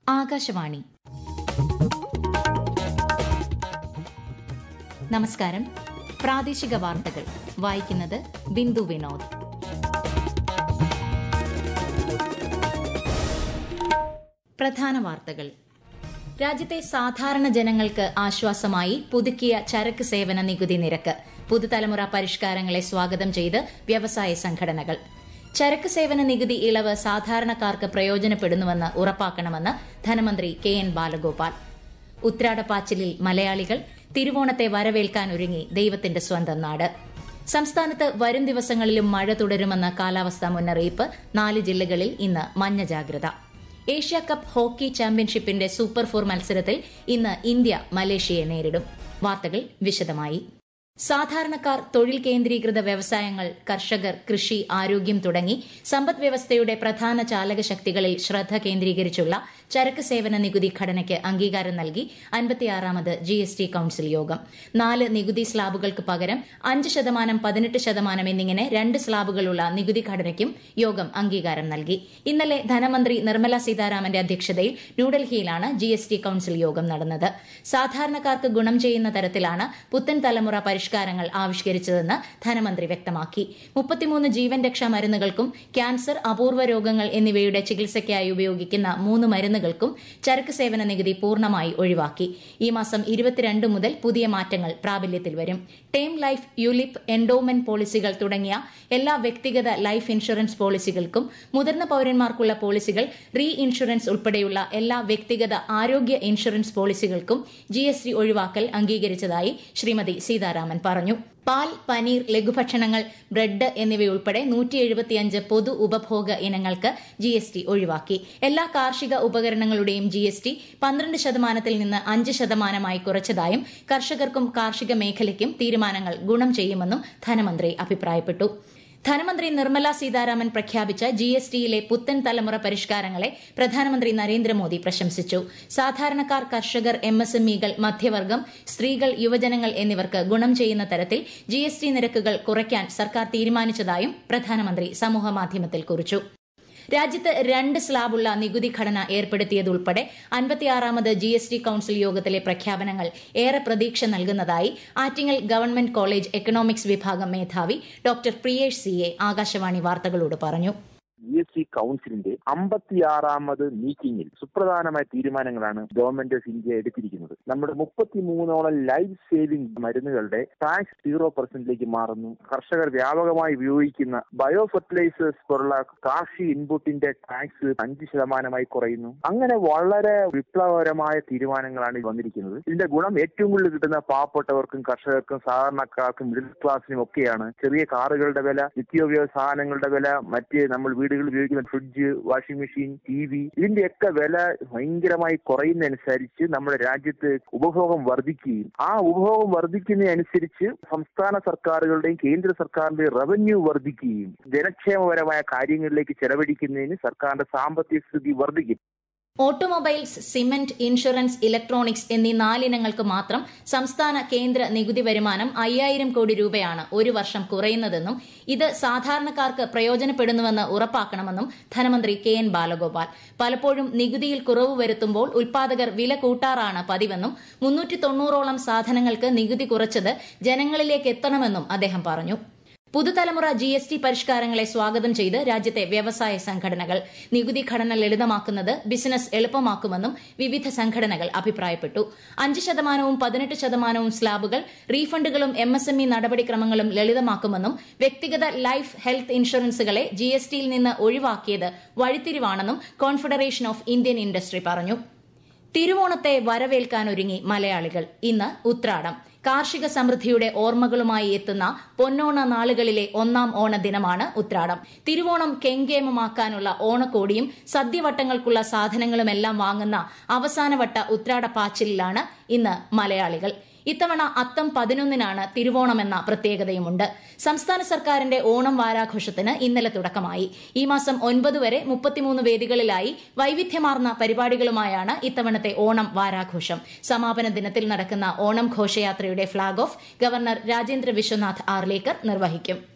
ആകാശവാണി നമസ്കാരം പ്രാദേശിക വാർത്തകൾ വായിക്കുന്നത് ബിന്ദു വിനോദ് പ്രധാന വാർത്തകൾ രാജ്യത്തെ സാധാരണ ജനങ്ങൾക്ക് ആശ്വാസമായി പുതുക്കിയ ചരക്ക് സേവന നികുതി നിരക്ക് പുതുതലമുറ പരിഷ്കാരങ്ങളെ സ്വാഗതം ചെയ്ത് വ്യവസായ സംഘടനകൾ ചരക്ക് സേവന നികുതി ഇളവ് സാധാരണക്കാർക്ക് പ്രയോജനപ്പെടുന്നുവെന്ന് ഉറപ്പാക്കണമെന്ന് ധനമന്ത്രി കെ എൻ ബാലഗോപാൽ ഉത്രാടപ്പാച്ചിലിൽ മലയാളികൾ തിരുവോണത്തെ വരവേൽക്കാനൊരുങ്ങി ദൈവത്തിന്റെ സ്വന്തം നാട് സംസ്ഥാനത്ത് വരും ദിവസങ്ങളിലും മഴ തുടരുമെന്ന കാലാവസ്ഥാ മുന്നറിയിപ്പ് നാല് ജില്ലകളിൽ ഇന്ന് മഞ്ഞ ജാഗ്രത ഏഷ്യ കപ്പ് ഹോക്കി ചാമ്പ്യൻഷിപ്പിന്റെ സൂപ്പർ ഫോർ മത്സരത്തിൽ ഇന്ന് ഇന്ത്യ മലേഷ്യയെ നേരിടും വാർത്തകൾ വിശദമായി സാധാരണക്കാർ തൊഴിൽ കേന്ദ്രീകൃത വ്യവസായങ്ങൾ കർഷകർ കൃഷി ആരോഗ്യം തുടങ്ങി സമ്പദ് വ്യവസ്ഥയുടെ പ്രധാന ചാലക ശക്തികളിൽ ശ്രദ്ധ കേന്ദ്രീകരിച്ചുള്ള ചരക്ക് സേവന നികുതി ഘടനയ്ക്ക് അംഗീകാരം നൽകി അൻപത്തിയാറാമത് ജി എസ് ടി കൌൺസിൽ യോഗം നാല് നികുതി സ്ലാബുകൾക്ക് പകരം അഞ്ച് ശതമാനം പതിനെട്ട് ശതമാനം എന്നിങ്ങനെ രണ്ട് സ്ലാബുകളുള്ള നികുതി ഘടനയ്ക്കും യോഗം അംഗീകാരം നൽകി ഇന്നലെ ധനമന്ത്രി നിർമ്മല സീതാരാമന്റെ അധ്യക്ഷതയിൽ ന്യൂഡൽഹിയിലാണ് ജി എസ് ടി കൌൺസിൽ യോഗം നടന്നത് സാധാരണക്കാർക്ക് ഗുണം ചെയ്യുന്ന തരത്തിലാണ് പുത്തൻ തലമുറ പരിഷ്കാരങ്ങൾ ആവിഷ്കരിച്ചതെന്ന് ധനമന്ത്രി വ്യക്തമാക്കി മുപ്പത്തിമൂന്ന് ജീവൻ രക്ഷാ മരുന്നുകൾക്കും ക്യാൻസർ അപൂർവ രോഗങ്ങൾ എന്നിവയുടെ ചികിത്സയ്ക്കായി ഉപയോഗിക്കുന്ന മൂന്ന് മരുന്നുകൾക്കും ചരക്ക് സേവന നികുതി പൂർണ്ണമായി ഒഴിവാക്കി ഈ മാസം ഇരുപത്തിരണ്ട് മുതൽ പുതിയ മാറ്റങ്ങൾ പ്രാബല്യത്തിൽ വരും ടേം ലൈഫ് യുലിപ്പ് എൻഡോമെന്റ് പോളിസികൾ തുടങ്ങിയ എല്ലാ വ്യക്തിഗത ലൈഫ് ഇൻഷുറൻസ് പോളിസികൾക്കും മുതിർന്ന പൌരന്മാർക്കുള്ള പോളിസികൾ റീ ഇൻഷുറൻസ് ഉൾപ്പെടെയുള്ള എല്ലാ വ്യക്തിഗത ആരോഗ്യ ഇൻഷുറൻസ് പോളിസികൾക്കും ജി എസ് ടി ഒഴിവാക്കൽ അംഗീകരിച്ചതായി ശ്രീമതി സീതാരാമൻ പറഞ്ഞു പാൽ പനീർ ലഘുഭക്ഷണങ്ങൾ ബ്രെഡ് എന്നിവയുൾപ്പെടെ നൂറ്റി എഴുപത്തിയഞ്ച് പൊതു ഉപഭോഗ ഇനങ്ങൾക്ക് ജി എസ് ടി ഒഴിവാക്കി എല്ലാ കാർഷിക ഉപകരണങ്ങളുടെയും ജി എസ് ടി പന്ത്രണ്ട് ശതമാനത്തിൽ നിന്ന് അഞ്ച് ശതമാനമായി കുറച്ചതായും കർഷകർക്കും കാർഷിക മേഖലയ്ക്കും തീരുമാനങ്ങൾ ഗുണം ചെയ്യുമെന്നും ധനമന്ത്രി അഭിപ്രായപ്പെട്ടു ധനമന്ത്രി നിർമ്മല സീതാരാമൻ പ്രഖ്യാപിച്ച ജി എസ് ടിയിലെ പുത്തൻ തലമുറ പരിഷ്കാരങ്ങളെ പ്രധാനമന്ത്രി നരേന്ദ്രമോദി പ്രശംസിച്ചു സാധാരണക്കാർ കർഷകർ എം എസ് എം ഇകൾ മധ്യവർഗം സ്ത്രീകൾ യുവജനങ്ങൾ എന്നിവർക്ക് ഗുണം ചെയ്യുന്ന തരത്തിൽ ജി എസ് ടി നിരക്കുകൾ കുറയ്ക്കാൻ സർക്കാർ തീരുമാനിച്ചതായും പ്രധാനമന്ത്രി സമൂഹമാധ്യമത്തിൽ കുറിച്ചു രാജ്യത്ത് രണ്ട് സ്ലാബുള്ള നികുതി ഘടന ഏർപ്പെടുത്തിയതുൾപ്പെടെ അൻപത്തിയാറാമത് ജി എസ് ടി കൌൺസിൽ യോഗത്തിലെ പ്രഖ്യാപനങ്ങൾ ഏറെ പ്രതീക്ഷ നൽകുന്നതായി ആറ്റിങ്ങൽ ഗവൺമെന്റ് കോളേജ് എക്കണോമിക്സ് വിഭാഗം മേധാവി doctor Priyesh C A Akashvani വാർത്തകളോട് പറഞ്ഞു ജി എസ് ടി കൌൺസിലിന്റെ അമ്പത്തിയാറാമത് മീറ്റിംഗിൽ സുപ്രധാനമായ തീരുമാനങ്ങളാണ് ഗവൺമെന്റ് ഓഫ് ഇന്ത്യ എടുത്തിരിക്കുന്നത് നമ്മുടെ മുപ്പത്തിമൂന്നോളം ലൈഫ് സേവിംഗ് മരുന്നുകളുടെ ടാക്സ് സീറോ പെർസെന്റിലേക്ക് മാറുന്നു കർഷകർ വ്യാപകമായി ഉപയോഗിക്കുന്ന ബയോ ഫെർട്ടിലൈസേഴ്സ് പോലുള്ള കാർഷിക ഇൻപുട്ടിന്റെ ടാക്സ് അഞ്ച് ശതമാനമായി കുറയുന്നു അങ്ങനെ വളരെ വിപ്ലവകരമായ തീരുമാനങ്ങളാണ് വന്നിരിക്കുന്നത് ഇതിന്റെ ഗുണം ഏറ്റവും കൂടുതൽ കിട്ടുന്ന പാവപ്പെട്ടവർക്കും കർഷകർക്കും സാധാരണക്കാർക്കും മിഡിൽ ക്ലാസ്സിനും ഒക്കെയാണ് ചെറിയ കാറുകളുടെ വില നിത്യോപയോഗ സാധനങ്ങളുടെ വില മറ്റ് നമ്മൾ വീടുകളിൽ ഉപയോഗിക്കുന്ന fridge washing machine T V ഇതിന്റെയൊക്കെ വില ഭയങ്കരമായി കുറയുന്നതനുസരിച്ച് നമ്മുടെ രാജ്യത്ത് ഉപഭോഗം വർദ്ധിക്കുകയും ആ ഉപഭോഗം വർദ്ധിക്കുന്നതനുസരിച്ച് സംസ്ഥാന സർക്കാരുകളുടെയും കേന്ദ്ര സർക്കാരിന്റെയും റവന്യൂ വർദ്ധിക്കുകയും ജനക്ഷേമപരമായ കാര്യങ്ങളിലേക്ക് ചെലവഴിക്കുന്നതിന് സർക്കാരിന്റെ സാമ്പത്തിക സ്ഥിതി വർദ്ധിക്കും ഓട്ടോമൊബൈൽസ് സിമന്റ് ഇൻഷുറൻസ് ഇലക്ട്രോണിക്സ് എന്നീ നാലിനങ്ങൾക്ക് മാത്രം സംസ്ഥാന കേന്ദ്ര നികുതി വരുമാനം അയ്യായിരം കോടി രൂപയാണ് ഒരു വർഷം കുറയുന്നതെന്നും ഇത് സാധാരണക്കാർക്ക് പ്രയോജനപ്പെടുന്നുവെന്ന് ഉറപ്പാക്കണമെന്നും ധനമന്ത്രി കെ എൻ ബാലഗോപാൽ പലപ്പോഴും നികുതിയിൽ കുറവ് വരുത്തുമ്പോൾ ഉൽപാദകർ വില കൂട്ടാറാണ് പതിവെന്നും മുന്നൂറ്റി തൊണ്ണൂറോളം സാധനങ്ങൾക്ക് നികുതി കുറച്ചത് ജനങ്ങളിലേക്ക് എത്തണമെന്നും അദ്ദേഹം പറഞ്ഞു പുതുതലമുറ ജി എസ് ടി പരിഷ്കാരങ്ങളെ സ്വാഗതം ചെയ്ത് രാജ്യത്തെ വ്യവസായ സംഘടനകൾ നികുതി ഘടന ലളിതമാക്കുന്നത് ബിസിനസ് എളുപ്പമാക്കുമെന്നും വിവിധ സംഘടനകൾ അഭിപ്രായപ്പെട്ടു അഞ്ച് ശതമാനവും പതിനെട്ട് ശതമാനവും സ്ലാബുകൾ റീഫണ്ടുകളും എം എസ് എം ഇ നടപടിക്രമങ്ങളും ലളിതമാക്കുമെന്നും വ്യക്തിഗത ലൈഫ് ഹെൽത്ത് ഇൻഷുറൻസുകളെ ജി എസ് ടിയിൽ നിന്ന് ഒഴിവാക്കിയത് വഴിത്തിരിവാണെന്നും കോൺഫെഡറേഷൻ ഓഫ് ഇന്ത്യൻ ഇൻഡസ്ട്രി പറഞ്ഞു തിരുവോണത്തെ വരവേൽക്കാനൊരുങ്ങി മലയാളികൾ ഇന്ന് ഉത്രാടം കാർഷിക സമൃദ്ധിയുടെ ഓർമ്മകളുമായി എത്തുന്ന പൊന്നോണ നാളുകളിലെ ഒന്നാം ഓണദിനമാണ് ഉത്രാടം തിരുവോണം കെങ്കേമമാക്കാനുള്ള ഓണക്കോടിയും സദ്യവട്ടങ്ങൾക്കുള്ള സാധനങ്ങളുമെല്ലാം വാങ്ങുന്ന അവസാനവട്ട ഉത്രാട പാച്ചിലിലാണ് ഇന്ന് മലയാളികൾ ഇത്തവണ അത്തം പതിനൊന്നിനാണ് തിരുവോണമെന്ന പ്രത്യേകതയുമുണ്ട് സംസ്ഥാന സർക്കാരിന്റെ ഓണം വാരാഘോഷത്തിന് ഇന്നലെ തുടക്കമായി ഈ മാസം ഒൻപത് വരെ മുപ്പത്തിമൂന്ന് വേദികളിലായി വൈവിധ്യമാർന്ന പരിപാടികളുമായാണ് ഇത്തവണത്തെ ഓണം വാരാഘോഷം സമാപന ദിനത്തിൽ നടക്കുന്ന ഓണം ഘോഷയാത്രയുടെ flag off governor Rajendra Vishwanath Arlekar നിർവഹിക്കും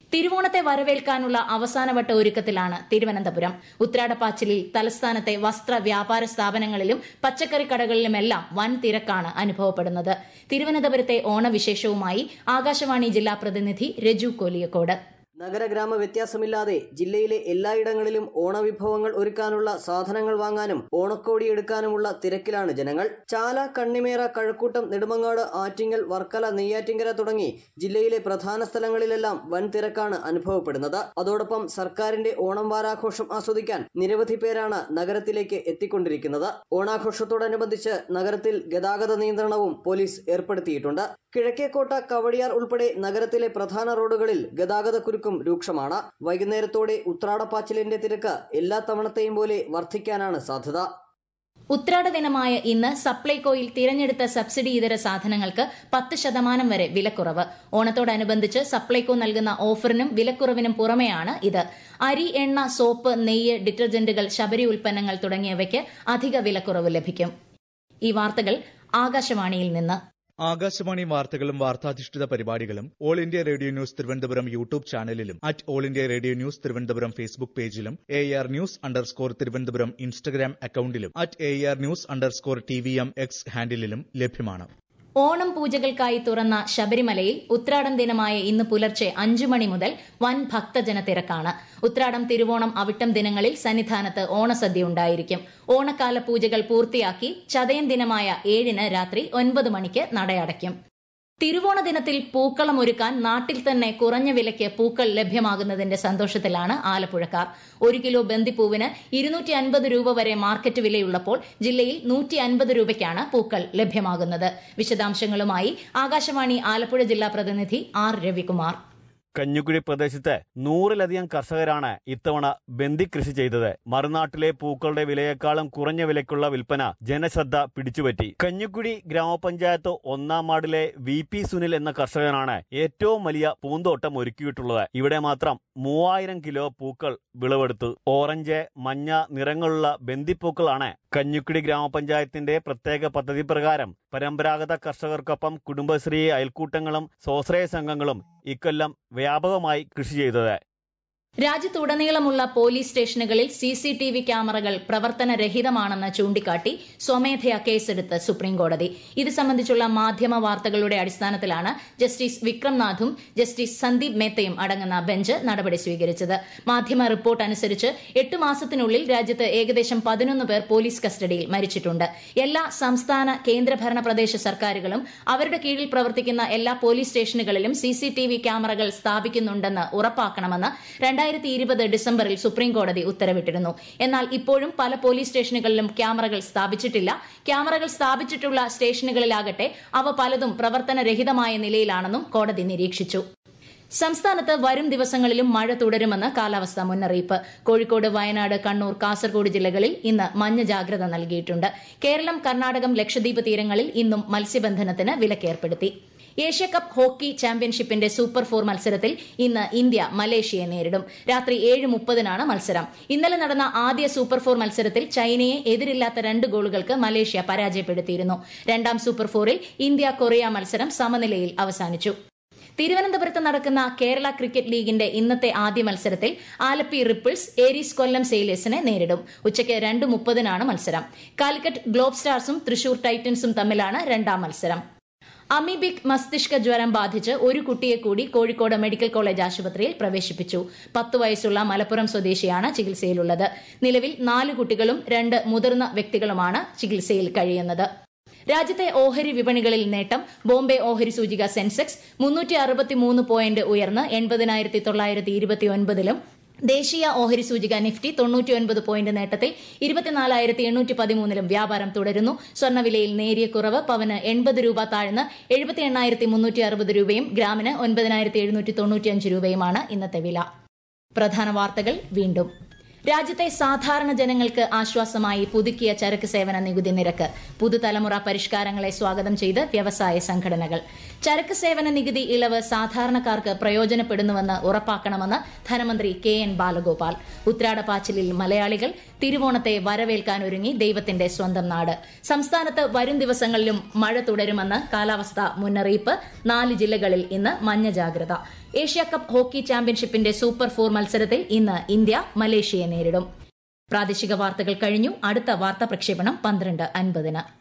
തിരുവോണത്തെ വരവേൽക്കാനുള്ള അവസാനവട്ട ഒരുക്കത്തിലാണ് തിരുവനന്തപുരം ഉത്രാടപ്പാച്ചിലിൽ തലസ്ഥാനത്തെ വസ്ത്ര വ്യാപാര സ്ഥാപനങ്ങളിലും പച്ചക്കറി കടകളിലുമെല്ലാം വൻ തിരക്കാണ് അനുഭവപ്പെടുന്നത് തിരുവനന്തപുരത്തെ ഓണവിശേഷവുമായി ആകാശവാണി ജില്ലാ പ്രതിനിധി രജു കോലിയക്കോട് നഗരഗ്രാമ വ്യത്യാസമില്ലാതെ ജില്ലയിലെ എല്ലായിടങ്ങളിലും ഓണവിഭവങ്ങൾ ഒരുക്കാനുള്ള സാധനങ്ങൾ വാങ്ങാനും ഓണക്കോടി എടുക്കാനുമുള്ള തിരക്കിലാണ് ജനങ്ങൾ ചാല കണ്ണിമേറ കഴക്കൂട്ടം നെടുമങ്ങാട് ആറ്റിങ്ങൽ വർക്കല നെയ്യാറ്റിങ്കര തുടങ്ങി ജില്ലയിലെ പ്രധാന സ്ഥലങ്ങളിലെല്ലാം വൻ തിരക്കാണ് അനുഭവപ്പെടുന്നത് അതോടൊപ്പം സർക്കാരിന്റെ ഓണം വാരാഘോഷം ആസ്വദിക്കാൻ നിരവധി പേരാണ് നഗരത്തിലേക്ക് എത്തിക്കൊണ്ടിരിക്കുന്നത് ഓണാഘോഷത്തോടനുബന്ധിച്ച് നഗരത്തിൽ ഗതാഗത നിയന്ത്രണവും പോലീസ് ഏർപ്പെടുത്തിയിട്ടുണ്ട് കിഴക്കേക്കോട്ട കവടിയാർ ഉൾപ്പെടെ നഗരത്തിലെ പ്രധാന റോഡുകളിൽ ഗതാഗതക്കുരുക്കും രൂക്ഷമാണ് വൈകുന്നേരത്തോടെ ഉത്രാടപ്പാച്ചിലിന്റെ തിരക്ക് എല്ലാ തവണത്തെയും പോലെ വർദ്ധിക്കാനാണ് സാധ്യത ഉത്രാട ദിനമായ ഇന്ന് സപ്ലൈകോയിൽ തിരഞ്ഞെടുത്ത സബ്സിഡി ഇതര സാധനങ്ങൾക്ക് പത്ത് ശതമാനം വരെ വിലക്കുറവ് ഓണത്തോടനുബന്ധിച്ച് സപ്ലൈകോ നൽകുന്ന ഓഫറിനും വിലക്കുറവിനും പുറമെയാണ് ഇത് അരി എണ്ണ സോപ്പ് നെയ്യ് ഡിറ്റർജന്റുകൾ ശബരി ഉൽപ്പന്നങ്ങൾ തുടങ്ങിയവയ്ക്ക് അധിക വിലക്കുറവ് ലഭിക്കും ഈ വാർത്തകൾ ആകാശവാണിയിൽ നിന്ന് ആകാശവാണി വാർത്തകളും വാർത്താധിഷ്ഠിത പരിപാടികളും all India radio news Thiruvananthapuram YouTube ചാനലിലും at all India radio news Thiruvananthapuram Facebook പേജിലും A R news underscore Thiruvananthapuram Instagram അക്കൌണ്ടിലും at A R news underscore T V M X ഹാൻഡിലും ലഭ്യമാണ് ഓണം പൂജകൾക്കായി തുറന്ന ശബരിമലയിൽ ഉത്രാടം ദിനമായ ഇന്ന് പുലർച്ചെ അഞ്ചു മണി മുതൽ വൻ ഭക്തജന തിരക്കാണ് ഉത്രാടം തിരുവോണം അവിട്ടം ദിനങ്ങളിൽ സന്നിധാനത്ത് ഓണസദ്യ ഉണ്ടായിരിക്കും ഓണക്കാല പൂജകൾ പൂർത്തിയാക്കി ചതയൻ ദിനമായ ഏഴിന് രാത്രി ഒൻപത് മണിക്ക് നടയടയ്ക്കും തിരുവോണ ദിനത്തിൽ പൂക്കളം ഒരുക്കാൻ നാട്ടിൽ തന്നെ കുറഞ്ഞ വിലയ്ക്ക് പൂക്കൾ ലഭ്യമാകുന്നതിന്റെ സന്തോഷത്തിലാണ് ആലപ്പുഴക്കാർ ഒരു കിലോ ബന്ദിപ്പൂവിന് ഇരുന്നൂറ്റി അൻപത് രൂപ വരെ മാർക്കറ്റ് വിലയുള്ളപ്പോൾ ജില്ലയിൽ നൂറ്റി അൻപത് രൂപയ്ക്കാണ് പൂക്കൾ ലഭ്യമാകുന്നത് വിശദാംശങ്ങളുമായി ആകാശവാണി ആലപ്പുഴ ജില്ലാ പ്രതിനിധി ആർ രവികുമാർ കഞ്ഞുകുഴി പ്രദേശത്ത് നൂറിലധികം കർഷകരാണ് ഇത്തവണ ബന്ദി കൃഷി ചെയ്തത് മറുനാട്ടിലെ പൂക്കളുടെ വിലയേക്കാളും കുറഞ്ഞ വിലയ്ക്കുള്ള വിൽപ്പന ജനശ്രദ്ധ പിടിച്ചുപറ്റി കഞ്ഞുകുഴി ഗ്രാമപഞ്ചായത്ത് ഒന്നാം വാർഡിലെ വി പി സുനിൽ എന്ന കർഷകനാണ് ഏറ്റവും വലിയ പൂന്തോട്ടം ഒരുക്കിയിട്ടുള്ളത് ഇവിടെ മാത്രം മൂവായിരം കിലോ പൂക്കൾ വിളവെടുത്തു ഓറഞ്ച് മഞ്ഞ നിറങ്ങളുള്ള ബന്ദിപ്പൂക്കളാണ് കഞ്ഞുക്കുടി ഗ്രാമപഞ്ചായത്തിന്റെ പ്രത്യേക പദ്ധതി പ്രകാരം പരമ്പരാഗത കർഷകർക്കൊപ്പം കുടുംബശ്രീ അയൽക്കൂട്ടങ്ങളും സ്വാശ്രയ സംഘങ്ങളും ഇക്കൊല്ലം വ്യാപകമായി കൃഷി ചെയ്തത് രാജ്യത്തുടനീളമുള്ള പോലീസ് സ്റ്റേഷനുകളിൽ സി സി ടി വി ക്യാമറകൾ പ്രവർത്തനരഹിതമാണെന്ന് ചൂണ്ടിക്കാട്ടി സ്വമേധയാ കേസെടുത്ത് സുപ്രീംകോടതി ഇത് സംബന്ധിച്ചുള്ള മാധ്യമ വാർത്തകളുടെ അടിസ്ഥാനത്തിലാണ് ജസ്റ്റിസ് വിക്രംനാഥും ജസ്റ്റിസ് സന്ദീപ് മേത്തയും അടങ്ങുന്ന ബെഞ്ച് നടപടി സ്വീകരിച്ചത് മാധ്യമ റിപ്പോർട്ട് അനുസരിച്ച് എട്ട് മാസത്തിനുള്ളിൽ രാജ്യത്ത് ഏകദേശം പതിനൊന്ന് പേർ പോലീസ് കസ്റ്റഡിയിൽ മരിച്ചിട്ടുണ്ട് എല്ലാ സംസ്ഥാന കേന്ദ്രഭരണ പ്രദേശ സർക്കാരുകളും അവരുടെ കീഴിൽ പ്രവർത്തിക്കുന്ന എല്ലാ പോലീസ് സ്റ്റേഷനുകളിലും സി സി ടി വി ക്യാമറകൾ സ്ഥാപിക്കുന്നുണ്ടെന്ന് ഉറപ്പാക്കണമെന്ന് രണ്ടായിരത്തി ഇരുപത് ഡിസംബറിൽ സുപ്രീംകോടതി ഉത്തരവിട്ടിരുന്നു എന്നാൽ ഇപ്പോഴും പല പോലീസ് സ്റ്റേഷനുകളിലും ക്യാമറകൾ സ്ഥാപിച്ചിട്ടില്ല ക്യാമറകൾ സ്ഥാപിച്ചിട്ടുള്ള സ്റ്റേഷനുകളിലാകട്ടെ അവ പലതും പ്രവർത്തനരഹിതമായ നിലയിലാണെന്നും കോടതി നിരീക്ഷിച്ചു സംസ്ഥാനത്ത് വരും ദിവസങ്ങളിലും മഴ തുടരുമെന്ന് കാലാവസ്ഥാ മുന്നറിയിപ്പ് കോഴിക്കോട് വയനാട് കണ്ണൂർ കാസർഗോഡ് ജില്ലകളിൽ ഇന്ന് മഞ്ഞ ജാഗ്രത നൽകിയിട്ടുണ്ട് കേരളം കർണാടകം ലക്ഷദ്വീപ് തീരങ്ങളിൽ ഇന്നും മത്സ്യബന്ധനത്തിന് വിലക്കേർപ്പെടുത്തി ഏഷ്യാകപ്പ് ഹോക്കി ചാമ്പ്യൻഷിപ്പിന്റെ സൂപ്പർ ഫോർ മത്സരത്തിൽ ഇന്ന് ഇന്ത്യ മലേഷ്യയെ നേരിടും രാത്രി ഏഴ് മുപ്പതിനാണ് മത്സരം ഇന്നലെ നടന്ന ആദ്യ സൂപ്പർ ഫോർ മത്സരത്തിൽ ചൈനയെ എതിരില്ലാത്ത രണ്ട് ഗോളുകൾക്ക് മലേഷ്യ പരാജയപ്പെടുത്തിയിരുന്നു രണ്ടാം സൂപ്പർ ഫോറിൽ ഇന്ത്യ കൊറിയ മത്സരം സമനിലയിൽ അവസാനിച്ചു തിരുവനന്തപുരത്ത് നടക്കുന്ന കേരള ക്രിക്കറ്റ് ലീഗിന്റെ ഇന്നത്തെ ആദ്യ മത്സരത്തിൽ ആലപ്പി റിപ്പിൾസ് ഏരീസ് കൊല്ലം സെയിലേഴ്സിനെ നേരിടും ഉച്ചയ്ക്ക് രണ്ട് മുപ്പതിനാണ് മത്സരം കാലിക്കറ്റ് ഗ്ലോബ് സ്റ്റാർസും തൃശൂർ ടൈറ്റൻസും തമ്മിലാണ് രണ്ടാം മത്സരം അമീബിക് മസ്തിഷ്ക ജ്വരം ബാധിച്ച് ഒരു കുട്ടിയെ കൂടി കോഴിക്കോട് മെഡിക്കൽ കോളേജ് ആശുപത്രിയിൽ പ്രവേശിപ്പിച്ചു പത്ത് വയസ്സുള്ള മലപ്പുറം സ്വദേശിയാണ് ചികിത്സയിലുള്ളത് നിലവിൽ നാല് കുട്ടികളും രണ്ട് മുതിർന്ന വ്യക്തികളുമാണ് ചികിത്സയിൽ കഴിയുന്നത് രാജ്യത്തെ ഓഹരി വിപണികളിൽ നേട്ടം ബോംബെ ഓഹരി സൂചിക സെൻസെക്സ് മുന്നൂറ്റി അറുപത്തിമൂന്ന് പോയിന്റ് ഉയർന്ന് എൺപതിനായിരത്തി തൊള്ളായിരത്തി ഇരുപത്തിയൊൻപതിലും ദേശീയ ഓഹരി സൂചിക നിഫ്റ്റി തൊണ്ണൂറ്റിയൊൻപത് പോയിന്റ് നേട്ടത്തിൽ ഇരുപത്തിനാലായിരത്തി എണ്ണൂറ്റി പതിമൂന്നിലും വ്യാപാരം തുടരുന്നു സ്വർണ്ണവിലയിൽ നേരിയ കുറവ് പവന് എൺപത് രൂപ താഴ്ന്ന് എഴുപത്തി എണ്ണായിരത്തി മുന്നൂറ്റി അറുപത് രൂപയും ഗ്രാമിന് ഒൻപതിനായിരത്തി എഴുന്നൂറ്റി തൊണ്ണൂറ്റിയഞ്ച് രൂപയുമാണ് ഇന്നത്തെ വില പ്രധാന വാർത്തകൾ വീണ്ടും രാജ്യത്തെ സാധാരണ ജനങ്ങൾക്ക് ആശ്വാസമായി പുതുക്കിയ ചരക്ക് സേവന നികുതി നിരക്ക് പുതുതലമുറ പരിഷ്കാരങ്ങളെ സ്വാഗതം ചെയ്ത് വ്യവസായ സംഘടനകൾ ചരക്ക് സേവന നികുതി ഇളവ് സാധാരണക്കാർക്ക് പ്രയോജനപ്പെടുന്നുവെന്ന് ഉറപ്പാക്കണമെന്ന് ധനമന്ത്രി കെ എൻ ബാലഗോപാൽ ഉത്രാടപ്പാച്ചിലിൽ മലയാളികൾ തിരുവോണത്തെ വരവേൽക്കാനൊരുങ്ങി ദൈവത്തിന്റെ സ്വന്തം നാട് സംസ്ഥാനത്ത് വരും ദിവസങ്ങളിലും മഴ തുടരുമെന്ന് കാലാവസ്ഥാ മുന്നറിയിപ്പ് നാല് ജില്ലകളിൽ ഇന്ന് മഞ്ഞ ജാഗ്രത ഏഷ്യ കപ്പ് ഹോക്കി ചാമ്പ്യൻഷിപ്പിന്റെ സൂപ്പർ ഫോർ മത്സരത്തിൽ ഇന്ന് ഇന്ത്യ മലേഷ്യയെ നേരിടും പ്രാദേശിക വാർത്തകൾ കഴിഞ്ഞു അടുത്ത വാർത്താ പ്രക്ഷേപണം പന്ത്രണ്ട് അൻപതിന്